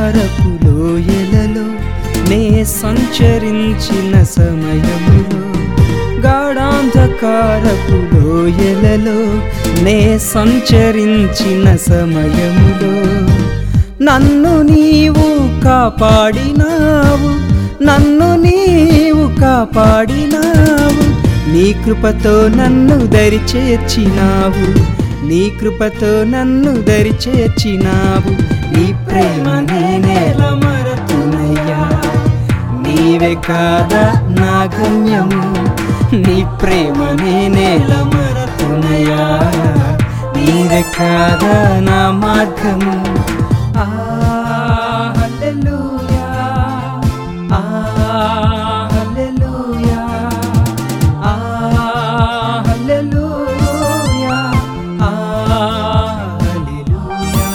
అంధకారపు లోయలలో నే సంచరించిన సమయములో గాఢాంధకారపు లోయలలో నే సంచరించిన సమయములో నన్ను నీవు కాపాడినావు నన్ను నీవు కాపాడినావు నీ కృపతో నన్ను దరి చేర్చినావు నీ కృపతో నన్ను దరి చేర్చినావు నీ ప్రేమ నేనేల మరతునయ్యా నీవే కాదా నా గమ్యము నీ ప్రేమ నేనేల మరతునయ్యా నీవే కాదా నా మార్గము ఆ హల్లెలూయా ఆ హల్లెలూయా ఆ హల్లెలూయా ఆ హల్లెలూయా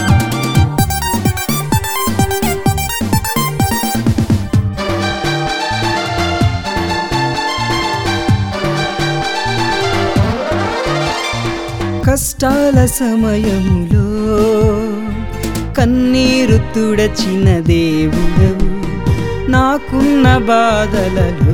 కష్టాల సమయములో కన్నీరు తుడచిన దేవుడవు నాకున్న బాధలలో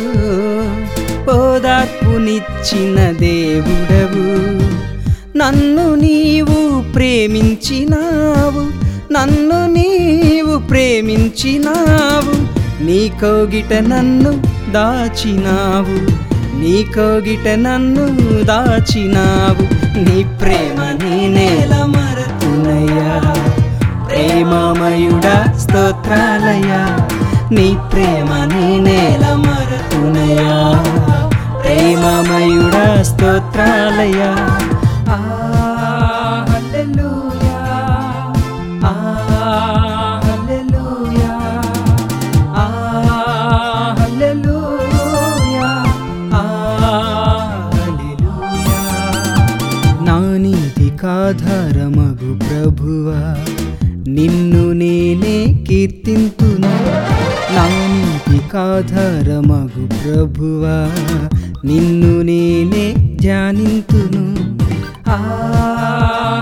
ఓదార్పునిచ్చిన దేవుడవు నన్ను నీవు ప్రేమించినావు నన్ను నీవు ప్రేమించినావు నీ కోగిట నన్ను దాచినావు నీ కోగిట నన్ను దాచినావు నీ ప్రేమ నీ నేల మరతునయ్యా ప్రేమమయుడా స్తోత్రాలయ్యా నీ ప్రేమ నీ నేల మరతునయ్యా ప్రేమమయుడా స్తోత్రాలయ్యా ఆ హల్లెలూయా ఆ హల్లెలూయా ఆ హల్లెలూయా ఆ హల్లెలూయా నా నీతికాధారమగు ప్రభువా నిన్ను నేనే కీర్తింతును నా నీతికాధారమగు ప్రభువా నిన్ను నేనే ధ్యానింతును ఆ